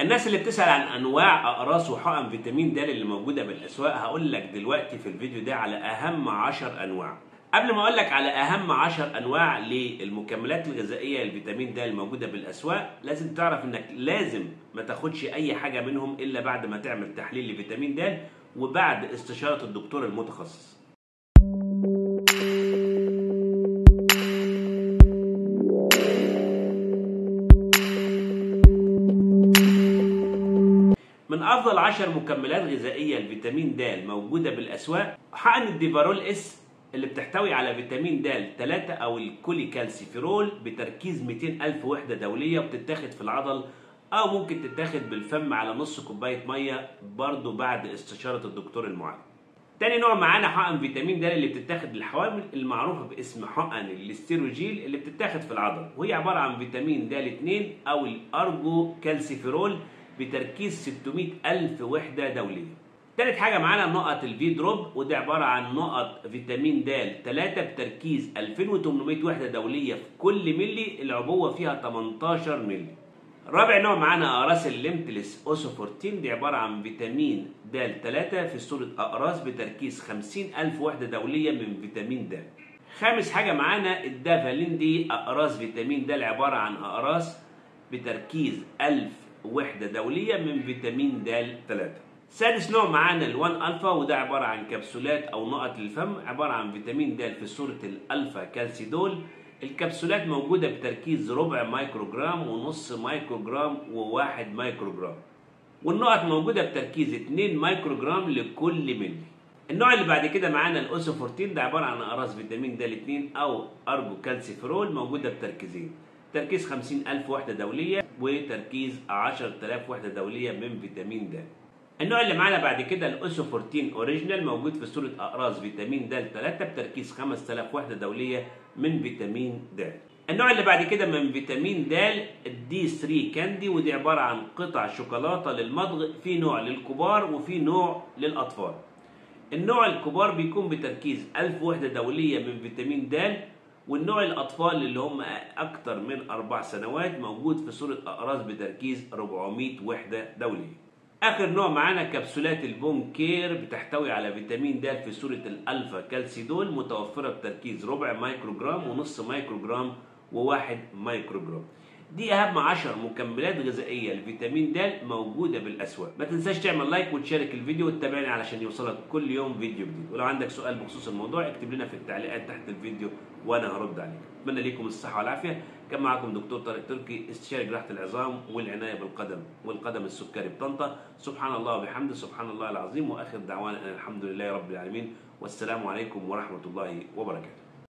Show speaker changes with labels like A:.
A: الناس اللي بتسأل عن أنواع أقراص وحقن فيتامين د اللي موجودة بالأسواق هقول لك دلوقتي في الفيديو ده على أهم 10 أنواع قبل ما أقول لك على أهم 10 أنواع للمكملات الغذائية للفيتامين د الموجودة بالأسواق لازم تعرف إنك لازم ما تاخدش أي حاجة منهم إلا بعد ما تعمل تحليل لفيتامين د وبعد استشارة الدكتور المتخصص من افضل 10 مكملات غذائيه لفيتامين د موجوده بالاسواق حقن الديفارول اس اللي بتحتوي على فيتامين د 3 او الكولي كالسيفيرول بتركيز 200 الف وحده دوليه وبتتاخد في العضل او ممكن تتاخد بالفم على نص كوبايه ميه برضو بعد استشاره الدكتور المعالج تاني نوع معانا حقن فيتامين د اللي بتتاخد للحوامل المعروفه باسم حقن الاستيروجيل اللي بتتاخد في العضل وهي عباره عن فيتامين د 2 او الارجو كالسيفيرول بتركيز 600 ألف وحدة دولية. تالت حاجة معانا نقط الفي دروب وده عبارة عن نقط فيتامين د 3 بتركيز 2800 وحدة دولية في كل ملي العبوة فيها 18 ملي. رابع نوع معانا أقراص الليمتلس أوسوفورتين دي عبارة عن فيتامين د 3 في صورة أقراص بتركيز 50 ألف وحدة دولية من فيتامين د. خامس حاجة معانا الدافالين دي أقراص فيتامين د عبارة عن أقراص بتركيز 1000 وحدة دولية من فيتامين د 3 سادس نوع معانا الوان الفا وده عبارة عن كبسولات او نقط للفم عبارة عن فيتامين د في صورة الالفا كالسيدول الكبسولات موجودة بتركيز ربع مايكروجرام ونص مايكروجرام وواحد مايكروجرام والنقط موجودة بتركيز 2 مايكروجرام لكل ملي النوع اللي بعد كده معانا الاوسوفورتين ده عبارة عن اقراص فيتامين د 2 او ارجو كالسيفيرول موجودة بتركيزين تركيز 50000 وحدة دولية وتركيز 10000 وحدة دولية من فيتامين د. النوع اللي معانا بعد كده الاوسوفورتين اوريجينال موجود في صورة اقراص فيتامين د 3 بتركيز 5000 وحدة دولية من فيتامين د. النوع اللي بعد كده من فيتامين د الدي 3 كاندي ودي عبارة عن قطع شوكولاتة للمضغ في نوع للكبار وفي نوع للأطفال. النوع الكبار بيكون بتركيز 1000 وحدة دولية من فيتامين د والنوع الأطفال اللي هم أكثر من أربع سنوات موجود في صورة أقراص بتركيز 400 وحدة دولية. آخر نوع معانا كبسولات البون كير بتحتوي على فيتامين د في صورة الألفا كالسيدول متوفرة بتركيز ربع مايكروجرام ونص مايكروجرام وواحد مايكروجرام. دي أهم 10 مكملات غذائية لفيتامين د موجودة بالأسواق. ما تنساش تعمل لايك وتشارك الفيديو وتتابعني علشان يوصلك كل يوم فيديو جديد. ولو عندك سؤال بخصوص الموضوع اكتب لنا في التعليقات تحت الفيديو وانا هرد عليك. اتمنى ليكم الصحة والعافية. كان معكم دكتور طارق تركي استشاري جراحة العظام والعناية بالقدم والقدم السكري بطنطا. سبحان الله وبحمده سبحان الله العظيم واخر دعوانا الحمد لله رب العالمين والسلام عليكم ورحمة الله وبركاته.